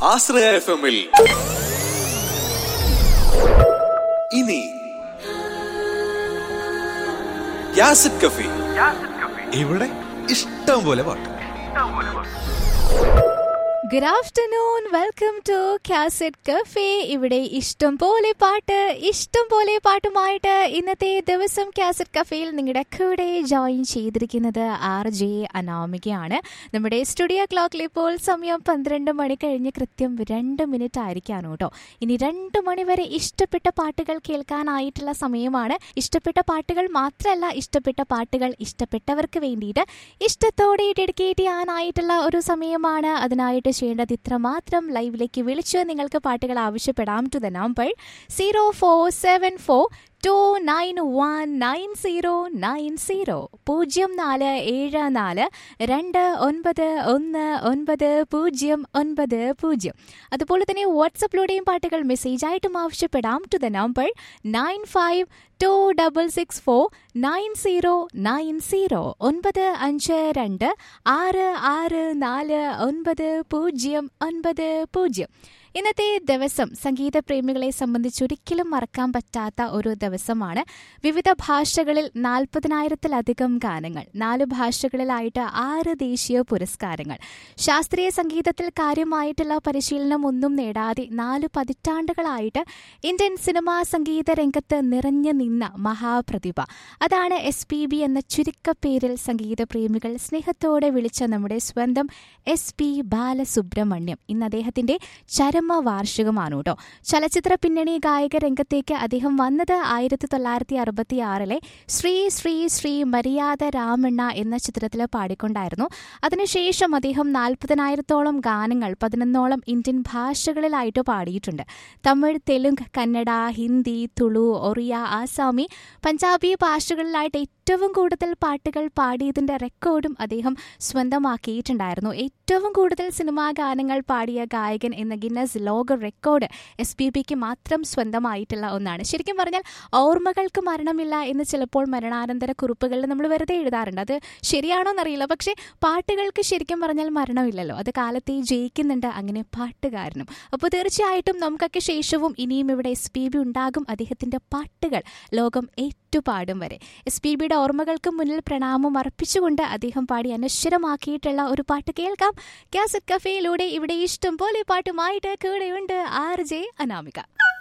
ആശ്രയ F എമ്മിൽ ഇനി യാസിഡ് കഫി ഇവിടെ ഇഷ്ടം പോലെ പാട്ട് good afternoon welcome to cassette cafe ഇവിടെ ഇഷ്ടം പോലെ പാട്ട് ഇഷ്ടം പോലെ പാട്ടുമായിട്ട് ഇന്നത്തെ ദിവസം കാസറ്റ് കഫേയിൽ നിങ്ങളുടെ കൂടെ ജോയിൻ ചെയ്തിരിക്കുന്നത് ആർ ജെ അനാമികയാണ് നമ്മുടെ സ്റ്റുഡിയോ ക്ലോക്കിൽ ഇപ്പോൾ സമയം പന്ത്രണ്ട് മണി കഴിഞ്ഞ് കൃത്യം രണ്ട് മിനിറ്റ് ആയിരിക്കാണ് കേട്ടോ ഇനി രണ്ട് മണി വരെ ഇഷ്ടപ്പെട്ട പാട്ടുകൾ കേൾക്കാനായിട്ടുള്ള സമയമാണ് ഇഷ്ടപ്പെട്ട പാട്ടുകൾ മാത്രമല്ല ഇഷ്ടപ്പെട്ട പാട്ടുകൾ ഇഷ്ടപ്പെട്ടവർക്ക് വേണ്ടിയിട്ട് ഇഷ്ടത്തോടെ ഡെഡിക്കേറ്റ് ചെയ്യാനായിട്ടുള്ള ഒരു സമയമാണ് അതിനായിട്ട് ചെയ്യേണ്ടത് ഇത്ര മാത്രം ലൈവിലേക്ക് വിളിച്ച് നിങ്ങൾക്ക് പാട്ടുകൾ ആവശ്യപ്പെടാം to the number zero four seven four two nine one nine zero nine zero പൂജ്യം നാല് ഏഴ് നാല് രണ്ട് ഒൻപത് ഒന്ന് ഒൻപത് പൂജ്യം ഒൻപത് പൂജ്യം അതുപോലെ തന്നെ വാട്സപ്പിലൂടെയും പാട്ടുകൾ മെസ്സേജായിട്ടും ആവശ്യപ്പെടാം to the number nine five two double six four nine zero nine zero ഒൻപത് അഞ്ച് രണ്ട് ആറ് ആറ് നാല് ഒൻപത് പൂജ്യം ഒൻപത് പൂജ്യം ഇന്നത്തെ ദിവസം സംഗീത പ്രേമികളെ സംബന്ധിച്ച് ഒരിക്കലും മറക്കാൻ പറ്റാത്ത ഒരു ദിവസമാണ് വിവിധ ഭാഷകളിൽ നാൽപ്പതിനായിരത്തിലധികം ഗാനങ്ങൾ നാല് ഭാഷകളിലായിട്ട് ആറ് ദേശീയ പുരസ്കാരങ്ങൾ ശാസ്ത്രീയ സംഗീതത്തിൽ കാര്യമായിട്ടുള്ള പരിശീലനം ഒന്നും നേടാതെ നാല് പതിറ്റാണ്ടുകളായിട്ട് ഇന്ത്യൻ സിനിമാ സംഗീത രംഗത്ത് നിറഞ്ഞു നിന്ന മഹാപ്രതിഭ അതാണ് എസ് പി ബി എന്ന ചുരുക്കപ്പേരിൽ സംഗീത പ്രേമികൾ സ്നേഹത്തോടെ വിളിച്ച നമ്മുടെ സ്വന്തം എസ് പി ബാലസുബ്രഹ്മണ്യം ഇന്ന് അദ്ദേഹത്തിന്റെ ചരമ വാർഷികമാണ് കേട്ടോ ചലച്ചിത്ര പിന്നണി ഗായക രംഗത്തേക്ക് അദ്ദേഹം വന്നത് ആയിരത്തി തൊള്ളായിരത്തി അറുപത്തി ആറിലെ ശ്രീ ശ്രീ ശ്രീ മര്യാദ രാമണ്ണ എന്ന ചിത്രത്തിൽ പാടിക്കൊണ്ടായിരുന്നു അതിനുശേഷം അദ്ദേഹം നാൽപ്പതിനായിരത്തോളം ഗാനങ്ങൾ പതിനൊന്നോളം ഇന്ത്യൻ ഭാഷകളിലായിട്ട് പാടിയിട്ടുണ്ട് തമിഴ് തെലുങ്ക് കന്നഡ ഹിന്ദി തുളു ഒറിയ ആസാമി പഞ്ചാബി ഭാഷകളിലായിട്ട് ഏറ്റവും കൂടുതൽ പാട്ടുകൾ പാടിയതിന്റെ റെക്കോർഡും അദ്ദേഹം സ്വന്തമാക്കിയിട്ടുണ്ടായിരുന്നു ഏറ്റവും കൂടുതൽ സിനിമാ ഗാനങ്ങൾ പാടിയ ഗായകൻ എന്ന ഗിന്നസ് ലോക റെക്കോർഡ് എസ് പി ബിക്ക് മാത്രം സ്വന്തമായിട്ടുള്ള ഒന്നാണ് ശരിക്കും പറഞ്ഞാൽ ഓർമ്മകൾക്ക് മരണമില്ല എന്ന് ചിലപ്പോൾ മരണാനന്തര കുറിപ്പുകളിൽ നമ്മൾ വെറുതെ എഴുതാറുണ്ട് അത് ശരിയാണോ എന്നറിയില്ല പക്ഷേ പാട്ടുകൾക്ക് ശരിക്കും പറഞ്ഞാൽ മരണമില്ലല്ലോ അത് കാലത്തെ ജയിക്കുന്നുണ്ട് അങ്ങനെ പാട്ടുകാരനും അപ്പോൾ തീർച്ചയായിട്ടും നമുക്കൊക്കെ ശേഷവും ഇനിയും ഇവിടെ എസ് പി ബി ഉണ്ടാകും അദ്ദേഹത്തിന്റെ പാട്ടുകൾ ലോകം ഏറ്റുപാടും വരെ എസ് പി ബിയുടെ ഓർമ്മകൾക്ക് മുന്നിൽ പ്രണാമം അർപ്പിച്ചുകൊണ്ട് അദ്ദേഹം പാടി അനശ്വരമാക്കിയിട്ടുള്ള ഒരു പാട്ട് കേൾക്കാം കാസറ്റ് കഫേയിലൂടെ ഇവിടെ ഇഷ്ടം പോലെ പാട്ടുമായിട്ട് കൂടെയുണ്ട് ആർ ജെ അനാമിക